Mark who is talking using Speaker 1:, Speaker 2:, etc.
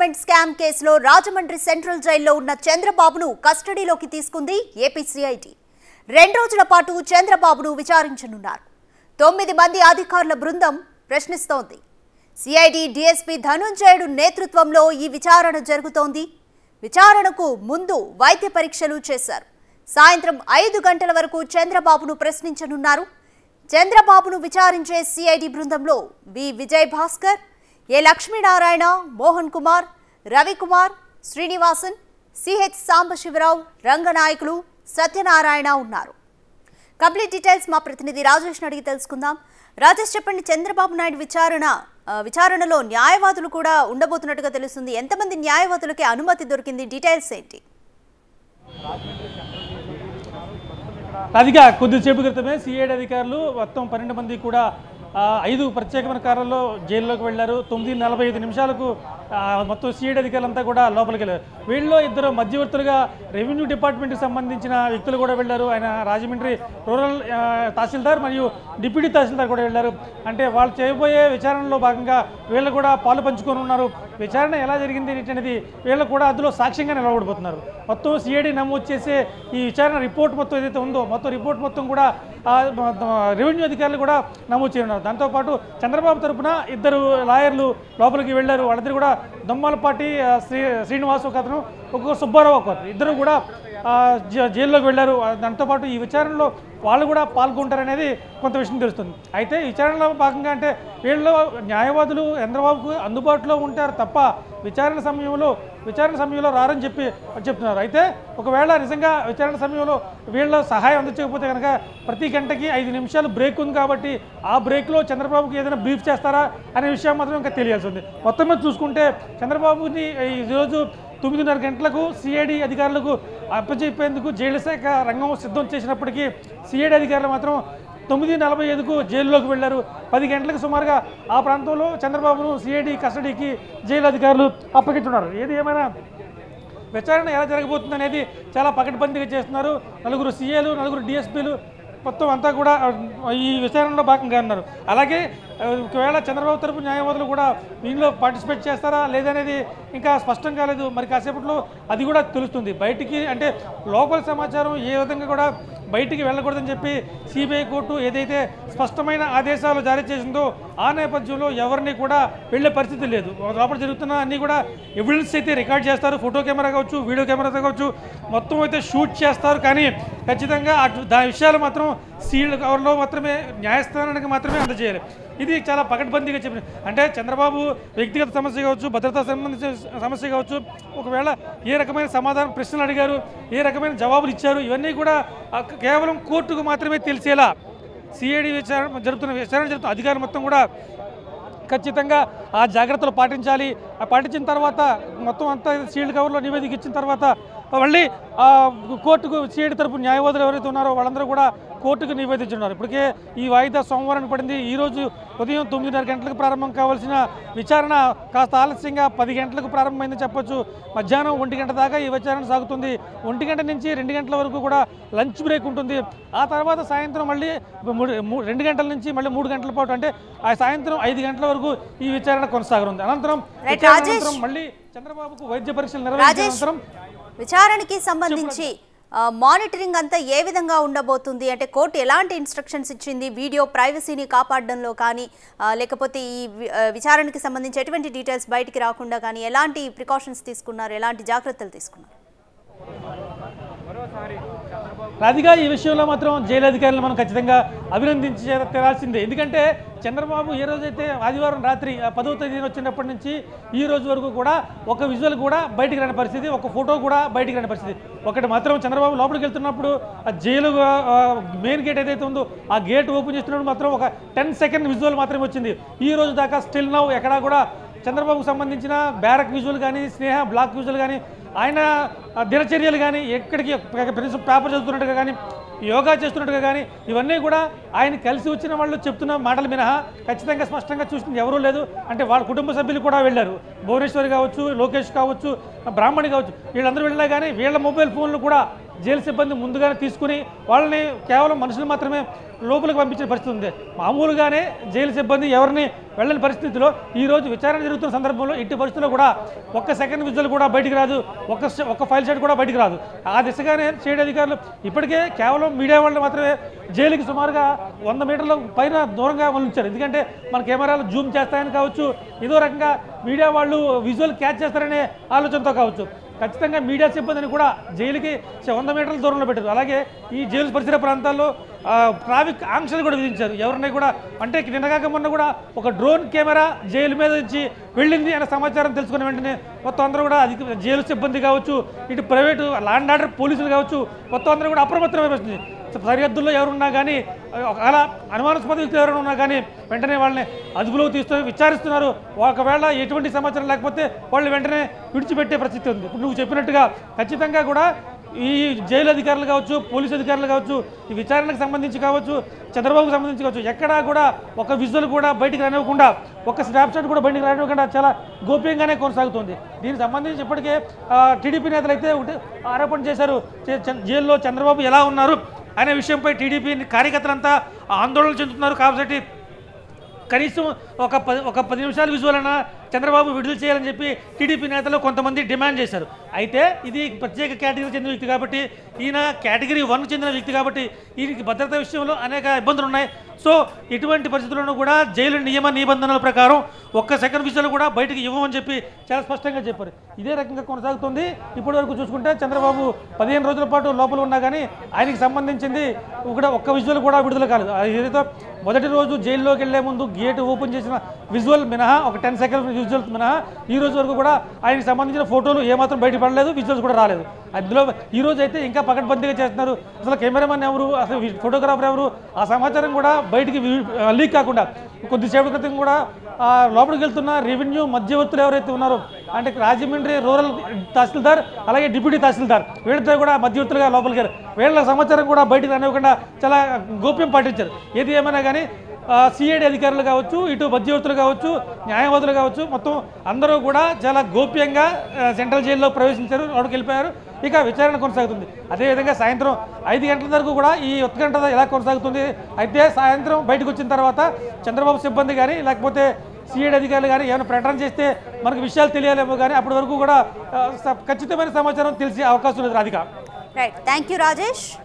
Speaker 1: Investment scam కేసులో Rajahmundry central జైల్లో ఉన్న చంద్రబాబును కస్టడీలోకి తీసుకుంది ఏపీ సిఐటి రెండు రోజుల పాటు చంద్రబాబును విచారించనున్నారు తొమ్మిది మంది అధికారుల బృందం ప్రశ్నిస్తోంది సిఐడి డీఎస్పీ ధనుంజయుడు నేతృత్వంలో ఈ విచారణ జరుగుతోంది విచారణకు ముందు వైద్య పరీక్షలు చేశారు సాయంత్రం ఐదు గంటల వరకు చంద్రబాబును ప్రశ్నించనున్నారు చంద్రబాబును విచారించే సిఐడి బృందంలో V Vijay Bhaskar A Lakshminarayana Mohan Kumar Ravikumar Srinivasan CH Sambasiva Rao Ranganayakulu Satyanarayana ఉన్నారు కంప్లీట్ డీటెయిల్స్ మా ప్రతినిధి రాజేష్ అడిగి తెలుసుకుందాం రాజేష్ చెప్పండి చంద్రబాబు నాయుడు విచారణ ఆ, విచారణలో న్యాయవాదులు కూడా ఉండబోతున్నట్టుగా తెలుస్తుంది ఎంతమంది న్యాయవాదులకి అనుమతి దొరికింది డీటెయిల్స్ ఏంటి
Speaker 2: అదిగా కొద్దిసేపు క్రితమే సిఐడి అధికారులు మొత్తం పన్నెండు మంది కూడా ఆ, ఐదు ప్రత్యేకమైన కార్లలో జైల్లోకి వెళ్ళారు తొమ్మిది నలభై ఐదు నిమిషాలకు ఆ, మొత్తం సిఐడి అధికారులంతా కూడా లోపలికి వెళ్ళారు వీళ్ళలో ఇద్దరు మధ్యవర్తులుగా రెవెన్యూ డిపార్ట్మెంట్కి సంబంధించిన వ్యక్తులు కూడా వెళ్ళారు ఆయన రాజమండ్రి రూరల్ ఆ, తహసీల్దార్ మరియు డిప్యూటీ తహసీల్దార్ కూడా వెళ్ళారు అంటే వాళ్ళు చేయబోయే విచారణలో భాగంగా వీళ్ళు కూడా పాలు పంచుకొని ఉన్నారు విచారణ ఎలా జరిగింది అనేది వీళ్ళు కూడా అందులో సాక్ష్యంగా నిలబడిపోతున్నారు మొత్తం సిఐడి నమోదు చేసే ఈ విచారణ రిపోర్ట్ మొత్తం ఏదైతే ఉందో మొత్తం రిపోర్ట్ మొత్తం కూడా ఆ, మొత్తం రెవెన్యూ అధికారులు కూడా నమోదు చేయనున్నారు దాంతోపాటు చంద్రబాబు తరపున ఇద్దరు లాయర్లు లోపలికి వెళ్ళారు వాళ్ళిద్దరు కూడా దొమ్మలపాటి ఆ, శ్రీ శ్రీనివాస్ ఒక అతను ఒక్కొక్క సుబ్బారావు ఒక అతను ఇద్దరు కూడా ఆ, జై- జైల్లోకి వెళ్ళారు ఆ, దాంతోపాటు ఈ విచారణలో వాళ్ళు కూడా పాల్గొంటారనేది కొంత విషయం తెలుస్తుంది అయితే ఈ విచారణలో భాగంగా అంటే వీళ్ళు న్యాయవాదులు చంద్రబాబుకు అందుబాటులో ఉంటారు తప్ప విచారణ సమయంలో విచారణ సమయంలో రారని చెప్పి చెప్తున్నారు అయితే ఒకవేళ నిజంగా విచారణ సమయంలో వీళ్ళ సహాయం అందించకపోతే కనుక ప్రతి గంటకి ఐదు నిమిషాలు బ్రేక్ ఉంది కాబట్టి ఆ బ్రేక్లో చంద్రబాబుకి ఏదైనా బ్రీఫ్ చేస్తారా అనే విషయం మాత్రం ఇంకా తెలియాల్సి ఉంది మొత్తం మీద చూసుకుంటే చంద్రబాబుని ఈరోజు తొమ్మిదిన్నర గంటలకు సిఐడి అధికారులకు అప్పచెప్పేందుకు జైలు శాఖ రంగం సిద్ధం చేసినప్పటికీ సిఐడి అధికారులు మాత్రం తొమ్మిది నలభై ఐదుకు జైల్లోకి వెళ్లారు పది గంటలకు సుమారుగా ఆ ప్రాంతంలో చంద్రబాబును సిఐడి కస్టడీకి జైలు అధికారులు అప్పగించున్నారు ఏది ఏమైనా విచారణ ఎలా జరగబోతుంది అనేది చాలా పకడ్బందీగా చేస్తున్నారు నలుగురు సీఏలు నలుగురు డిఎస్పీలు మొత్తం అంతా కూడా ఆ, ఈ విచారణలో భాగంగా ఉన్నారు అలాగే ఆ, ఒకవేళ చంద్రబాబు తరపు న్యాయవాదులు కూడా దీనిలో పార్టిసిపేట్ చేస్తారా లేదనేది ఇంకా స్పష్టం కాలేదు మరి కాసేపట్లో అది కూడా తెలుస్తుంది బయటికి అంటే లోపల సమాచారం ఏ విధంగా కూడా బయటికి వెళ్ళకూడదని చెప్పి సిబిఐ కోర్టు ఏదైతే స్పష్టమైన ఆదేశాలు జారీ చేసిందో ఆ నేపథ్యంలో ఎవరిని కూడా వెళ్ళే పరిస్థితి లేదు లోపల జరుగుతున్న అన్ని కూడా ఎవిడెన్స్ అయితే రికార్డ్ చేస్తారు ఫోటో కెమెరా కావచ్చు వీడియో కెమెరా కావచ్చు మొత్తం అయితే షూట్ చేస్తారు కానీ ఖచ్చితంగా అటు దాని విషయాలు మాత్రం సీల్డ్ కవర్లో మాత్రమే న్యాయస్థానానికి మాత్రమే అందజేయాలి ఇది చాలా పకడ్బందీగా చెప్పిన అంటే చంద్రబాబు వ్యక్తిగత సమస్య కావచ్చు భద్రతా సంబంధించిన సమస్య కావచ్చు ఒకవేళ ఏ రకమైన సమాధానం ప్రశ్నలు అడిగారు ఏ రకమైన జవాబులు ఇచ్చారు ఇవన్నీ కూడా ఆ, కేవలం కోర్టుకు మాత్రమే తెలిసేలా సిఐడి విచారణ జరుగుతున్న విచారణ జరుగుతున్న అధికారులు మొత్తం కూడా ఖచ్చితంగా ఆ జాగ్రత్తలు పాటించాలి ఆ పాటించిన తర్వాత మొత్తం అంతా సీల్డ్ కవర్లో నివేదిక ఇచ్చిన తర్వాత మళ్ళీ ఆ కోర్టుకు సీఐడి తరపు న్యాయవాదులు ఎవరైతే ఉన్నారో వాళ్ళందరూ కూడా కోర్టుకు నివేదించున్నారు ఇప్పటికే ఈ వాయిదా సోమవారం పడింది ఈ రోజు ఉదయం తొమ్మిదిన్నర గంటలకు ప్రారంభం కావాల్సిన విచారణ కాస్త ఆలస్యంగా పది గంటలకు ప్రారంభమైందని చెప్పొచ్చు మధ్యాహ్నం ఒంటి గంట దాకా ఈ విచారణ సాగుతుంది ఒంటి గంట నుంచి రెండు గంటల వరకు కూడా లంచ్ బ్రేక్ ఉంటుంది ఆ తర్వాత సాయంత్రం మళ్ళీ మూడు మూ- రెండు గంటల నుంచి మళ్ళీ మూడు గంటల పాటు అంటే ఆ సాయంత్రం ఐదు గంటల వరకు ఈ విచారణ కొనసాగనుంది అనంతరం
Speaker 1: Right,
Speaker 2: విచారణ
Speaker 1: రాజేష్.
Speaker 2: అనంతరం మళ్ళీ చంద్రబాబుకు వైద్య పరీక్షలు నిర్వహించిన
Speaker 1: రాజేష్
Speaker 2: అనంతరం
Speaker 1: విచారణకి సంబంధించి ఆ, మానిటరింగ్ అంతా ఏ విధంగా ఉండబోతుంది అంటే కోర్టు ఎలాంటి ఇన్స్ట్రక్షన్స్ ఇచ్చింది వీడియో ప్రైవసీని కాపాడడంలో కానీ ఆ, లేకపోతే ఈ వి- ఆ, విచారణకి సంబంధించి ఎటువంటి డీటెయిల్స్ బయటికి రాకుండా కానీ ఎలాంటి ప్రికాషన్స్ తీసుకున్నారు ఎలాంటి జాగ్రత్తలు తీసుకున్నారు
Speaker 2: రాధిగా ఈ విషయంలో మాత్రం జైలు అధికారులను మనం ఖచ్చితంగా అభినందించి తెరాల్సిందే ఎందుకంటే చంద్రబాబు ఏ రోజైతే ఆదివారం రాత్రి ఆ పదవ తేదీన వచ్చినప్పటి నుంచి ఈ రోజు వరకు కూడా ఒక విజువల్ కూడా బయటికి రాని పరిస్థితి ఒక ఫోటో కూడా బయటికి రాని పరిస్థితి ఒకటి మాత్రం చంద్రబాబు లోపలికి వెళ్తున్నప్పుడు ఆ జైలు మెయిన్ గేట్ ఏదైతే ఉందో ఆ గేట్ ఓపెన్ చేస్తున్నప్పుడు మాత్రం ఒక టెన్ సెకండ్ విజువల్ మాత్రమే వచ్చింది ఈ రోజు దాకా స్టిల్ నౌ ఎక్కడా కూడా చంద్రబాబుకు సంబంధించిన బ్యారక్ విజువల్ కానీ స్నేహ బ్లాక్ విజువల్ కానీ ఆయన ఆ, దినచర్యలు కానీ ఎక్కడికి కనీసం పేపర్ చదువుతున్నట్టుగా కానీ యోగా చేస్తున్నట్టుగా కానీ ఇవన్నీ కూడా ఆయన కలిసి వచ్చిన వాళ్ళు చెప్తున్న మాటలు మినహా ఖచ్చితంగా స్పష్టంగా చూసింది ఎవరూ లేదు అంటే వాళ్ళ కుటుంబ సభ్యులు కూడా వెళ్ళారు భువనేశ్వరి కావచ్చు లోకేష్ కావచ్చు బ్రాహ్మణి కావచ్చు వీళ్ళందరూ వెళ్ళినా కానీ వీళ్ళ మొబైల్ ఫోన్లు కూడా జైలు సిబ్బంది ముందుగానే తీసుకుని వాళ్ళని కేవలం మనుషులు మాత్రమే లోపలికి పంపించిన పరిస్థితి ఉంది మామూలుగానే జైలు సిబ్బంది ఎవరిని వెళ్ళని పరిస్థితిలో ఈ రోజు విచారణ జరుగుతున్న సందర్భంలో ఇట్టి పరిస్థితుల్లో కూడా ఒక్క సెకండ్ విజువల్ కూడా బయటికి రాదు ఒక్క ష- ఒక్క ఫైల్ షీట్ కూడా బయటికి రాదు ఆ దిశగానే చేయడం అధికారులు ఇప్పటికే కేవలం మీడియా వాళ్ళు మాత్రమే జైలుకి సుమారుగా వంద మీటర్ల పైన దూరంగా ఉంచారు ఎందుకంటే మన కెమెరాలు జూమ్ చేస్తాయని కావచ్చు ఏదో రకంగా మీడియా వాళ్ళు విజువల్ క్యాచ్ చేస్తారనే ఆలోచనతో కావచ్చు ఖచ్చితంగా మీడియా సిబ్బందిని కూడా జైలుకి చ- వంద మీటర్ల దూరంలో పెట్టారు అలాగే ఈ జైలు పరిసర ప్రాంతాల్లో ఆ, ట్రాఫిక్ ఆంక్షలు కూడా విధించారు ఎవరిని కూడా అంటే నిన్నగాక మొన్న కూడా ఒక డ్రోన్ కెమెరా జైలు మీద నుంచి వెళ్ళింది అనే సమాచారం తెలుసుకున్న వెంటనే మొత్తం అందరూ కూడా అధిక జైలు సిబ్బంది కావచ్చు ఇటు ప్రైవేటు లాండ్ ఆర్డర్ పోలీసులు కావచ్చు మొత్తం అందరూ కూడా అప్రమత్తమై వస్తుంది సరిహద్దుల్లో ఎవరున్నా కానీ ఒకవేళ అనుమానాస్పద వ్యక్తులు ఎవరైనా ఉన్నా కానీ వెంటనే వాళ్ళని అదుపులోకి తీస్తూ విచారిస్తున్నారు ఒకవేళ ఎటువంటి సమాచారం లేకపోతే వాళ్ళు వెంటనే విడిచిపెట్టే పరిస్థితి ఉంది ఇప్పుడు నువ్వు చెప్పినట్టుగా ఖచ్చితంగా కూడా ఈ జైలు అధికారులు కావచ్చు పోలీసు అధికారులు కావచ్చు ఈ విచారణకు సంబంధించి కావచ్చు చంద్రబాబుకు సంబంధించి కావచ్చు ఎక్కడా కూడా ఒక విజువల్ కూడా బయటికి రానివ్వకుండా ఒక స్నాప్షాట్ కూడా బయటికి రానివ్వకుండా చాలా గోప్యంగానే కొనసాగుతుంది దీనికి సంబంధించి ఇప్పటికే ఆ, టీడీపీ నేతలు అయితే ఒకటి ఆరోపణ చేశారు చే- చ- జైల్లో చంద్రబాబు ఎలా ఉన్నారు అనే విషయంపై టీడీపీ కార్యకర్తలంతా ఆందోళన చెందుతున్నారు కాబట్టి కనీసం ఒక పది ఒక పది నిమిషాల విజువల్ అయినా చంద్రబాబు విడుదల చేయాలని చెప్పి టీడీపీ నేతలు కొంతమంది డిమాండ్ చేశారు అయితే ఇది ప్రత్యేక కేటగిరీ చెందిన వ్యక్తి కాబట్టి ఈయన కేటగిరీ వన్కి చెందిన వ్యక్తి కాబట్టి ఈయనకి భద్రత విషయంలో అనేక ఇబ్బందులు ఉన్నాయి సో ఇటువంటి పరిస్థితుల్లోనూ కూడా జైలు నియమ నిబంధనల ప్రకారం ఒక్క సెకండ్ విజువల్ కూడా బయటకు ఇవ్వమని చెప్పి చాలా స్పష్టంగా చెప్పారు ఇదే రకంగా కొనసాగుతుంది ఇప్పటి వరకు చూసుకుంటే చంద్రబాబు పదిహేను రోజుల పాటు లోపల ఉన్నా కానీ ఆయనకి సంబంధించింది కూడా ఒక్క విజువల్ కూడా విడుదల కాలేదు అది ఏదైతే మొదటి రోజు జైల్లోకి వెళ్లే ముందు గేట్ ఓపెన్ చేసిన విజువల్ మినహా ఒక టెన్ సెకండ్ విజువల్ మినహా ఈ రోజు వరకు కూడా ఆయనకి సంబంధించిన ఫోటోలు ఏమాత్రం బయట పడలేదు విజువల్స్ కూడా రాలేదు అందులో ఈ రోజు అయితే ఇంకా పకడ్బందీగా చేస్తున్నారు అసలు కెమెరామెన్ ఎవరు అసలు ఫోటోగ్రాఫర్ ఎవరు ఆ సమాచారం కూడా బయటికి లీక్ కాకుండా కొద్దిసేపటి క్రితం కూడా ఆ, లోపలికి వెళ్తున్న రెవెన్యూ మధ్యవర్తులు ఎవరైతే ఉన్నారో అంటే రాజమండ్రి రూరల్ తహసీల్దార్ అలాగే డిప్యూటీ తహసీల్దార్ వీళ్ళతో కూడా మధ్యవర్తులుగా లోపలికి వెళ్ళారు వీళ్ళ సమాచారం కూడా బయటికి రానివ్వకుండా చాలా గోప్యం పాటించారు ఏది ఏమైనా కానీ సిఐడి అధికారులు కావచ్చు ఇటు మధ్యవర్తులు కావచ్చు న్యాయవాదులు కావచ్చు మొత్తం అందరూ కూడా చాలా గోప్యంగా ఆ, సెంట్రల్ జైల్లో ప్రవేశించారు అక్కడికి వెళ్ళిపోయారు ఇక విచారణ కొనసాగుతుంది అదేవిధంగా సాయంత్రం ఐదు గంటల వరకు కూడా ఈ ఉత్కంఠ ఎలా కొనసాగుతుంది అయితే సాయంత్రం బయటకు వచ్చిన తర్వాత చంద్రబాబు సిబ్బంది కానీ లేకపోతే సిఐడి అధికారులు కానీ ఏమైనా ప్రకటన చేస్తే మనకు విషయాలు తెలియాలేమో కానీ అప్పటి వరకు కూడా ఆ, స- ఖచ్చితమైన సమాచారం తెలిసే అవకాశం లేదు Radhika
Speaker 1: right thank you Rajesh